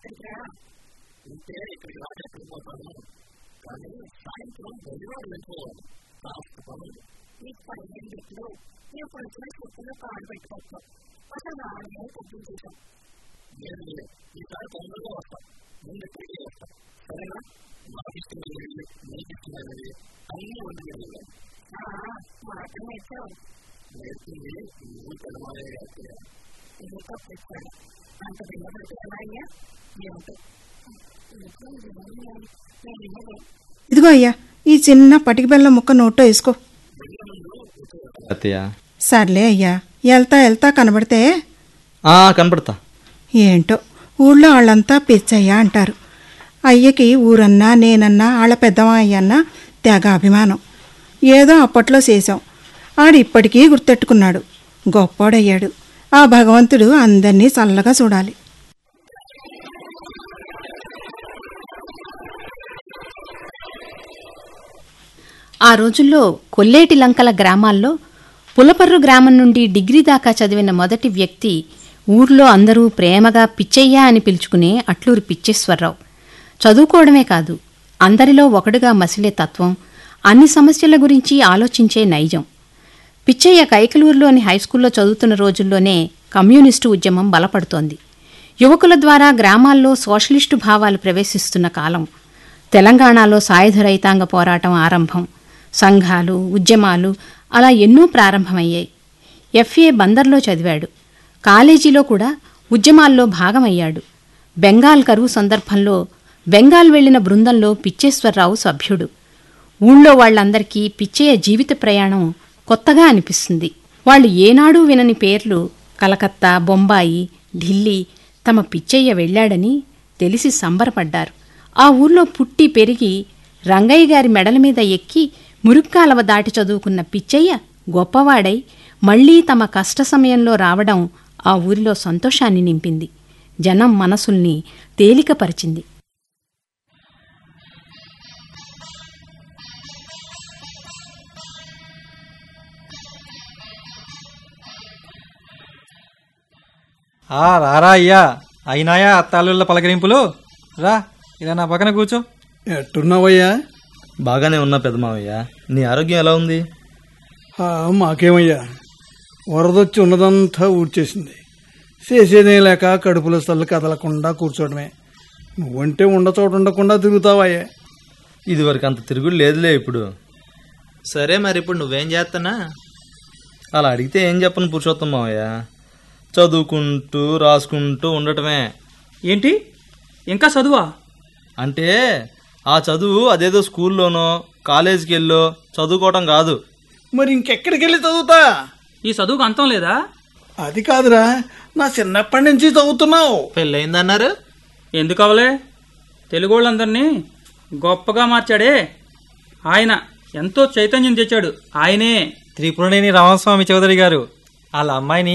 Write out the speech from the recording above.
ఎక్కడికా ఉంటే ఇక్కడికి రాకెళ్ళిపోతాను కానీ సాయంత్రం బదివాడు వెళ్ళిపోవాలి కాస్త పనులు ఈ పన్నెండిట్లు ఇప్పుడు చూసుకుంటున్న కాడు పెట్టుకోవచ్చు అసలు నాలుగే తగ్గించేశాం లేదు లేదు ఈసారి తొందరగా వస్తాం ముందు తిరిగి వస్తాం సరేనా నాకు ఇష్టమైనవి నీకు ఇష్టమైనవి అన్నీ వండి వెళ్ళాలి మాటలు నేర్చావు నేర్చుంది నువ్వు తెలవాలి ఇది తప్పిస్తాను అంత భిన్నపడితే ఎలా అయ్యా ఏమిటో ఇదిగో అయ్యా ఈ చిన్న పటికి బెల్లం ముక్క నోట్లో వేసుకో అత్తయ్య సర్లే అయ్యా వెళ్తా వెళ్తా కనబడితే ఆ, కనపడతా ఏంటో ఊళ్ళో వాళ్ళంతా పిచ్చయ్య అంటారు అయ్యకి ఊరన్నా నేనన్నా వాళ్ళ పెద్దమా అయ్యన్నా తెగ అభిమానం ఏదో అప్పట్లో చేశాం ఆడు ఇప్పటికీ గుర్తెట్టుకున్నాడు గొప్పోడయ్యాడు ఆ భగవంతుడు అందరినీ చల్లగా చూడాలి ఆ రోజుల్లో కొల్లేటి లంకల గ్రామాల్లో పులపర్రు గ్రామం నుండి డిగ్రీ దాకా చదివిన మొదటి వ్యక్తి ఊర్లో అందరూ ప్రేమగా పిచ్చయ్య అని పిలుచుకునే అట్లూరి పిచ్చేశ్వరరావు చదువుకోవడమే కాదు అందరిలో ఒకడుగా మసిలే తత్వం అన్ని సమస్యల గురించి ఆలోచించే నైజం పిచ్చయ్య కైకలూరులోని హైస్కూల్లో చదువుతున్న రోజుల్లోనే కమ్యూనిస్టు ఉద్యమం బలపడుతోంది యువకుల ద్వారా గ్రామాల్లో సోషలిస్టు భావాలు ప్రవేశిస్తున్న కాలం తెలంగాణలో సాయుధ రైతాంగ పోరాటం ఆరంభం సంఘాలు ఉద్యమాలు అలా ఎన్నో ప్రారంభమయ్యాయి ఎఫ్ఏ బందర్లో చదివాడు కాలేజీలో కూడా ఉద్యమాల్లో భాగమయ్యాడు బెంగాల్ కరువు సందర్భంలో బెంగాల్ వెళ్లిన బృందంలో పిచ్చేశ్వరరావు సభ్యుడు ఊళ్ళో వాళ్ళందరికీ పిచ్చయ్య జీవిత ప్రయాణం కొత్తగా అనిపిస్తుంది వాళ్ళు ఏనాడూ వినని పేర్లు కలకత్తా బొంబాయి ఢిల్లీ తమ పిచ్చయ్య వెళ్ళాడని తెలిసి సంబరపడ్డారు ఆ ఊర్లో పుట్టి పెరిగి రంగయ్య గారి మెడల మీద ఎక్కి మురుక్కాలవ దాటి చదువుకున్న పిచ్చయ్య గొప్పవాడై మళ్లీ తమ కష్ట సమయంలో రావడం ఆ ఊరిలో సంతోషాన్ని నింపింది జనం మనసుల్ని తేలికపరిచింది ఆ రారా అయ్యా అయినాయా అత్తాలుళ్ళ పలకరింపులు రా ఇలా నా పక్కన కూర్చో ఎట్టున్నావయ్యా బాగానే ఉన్నా పెద్దమావయ్య నీ ఆరోగ్యం ఎలా ఉంది ఆ, మాకేమయ్యా వరదొచ్చి ఉన్నదంతా ఊడ్చేసింది చేసేదే లేక కడుపులో చల్లు కదలకుండా కూర్చోవడమే నువ్వంటే ఉండ చోట ఉండకుండా తిరుగుతావయ్యా ఇదివరకు అంత తిరుగుడు లేదులే ఇప్పుడు సరే మరి ఇప్పుడు నువ్వేం చేస్తానా అలా అడిగితే ఏం చెప్పను పురుషోత్తం మావయ్య చదువుకుంటూ రాసుకుంటూ ఉండటమే ఏంటి ఇంకా చదువా అంటే ఆ చదువు అదేదో స్కూల్లోనో కాలేజీకి వెళ్ళో చదువుకోవటం కాదు మరి ఇంకెక్కడికి వెళ్ళి చదువుతా ఈ చదువుకు అంతం లేదా అది కాదురా నా చిన్నప్పటి నుంచి చదువుతున్నావు పెళ్ళయిందన్నారు ఎందుకు అవలే తెలుగు వాళ్ళందరినీ గొప్పగా మార్చాడే ఆయన ఎంతో చైతన్యం తెచ్చాడు ఆయనే త్రిపురనేని రామస్వామి చౌదరి గారు వాళ్ళ అమ్మాయిని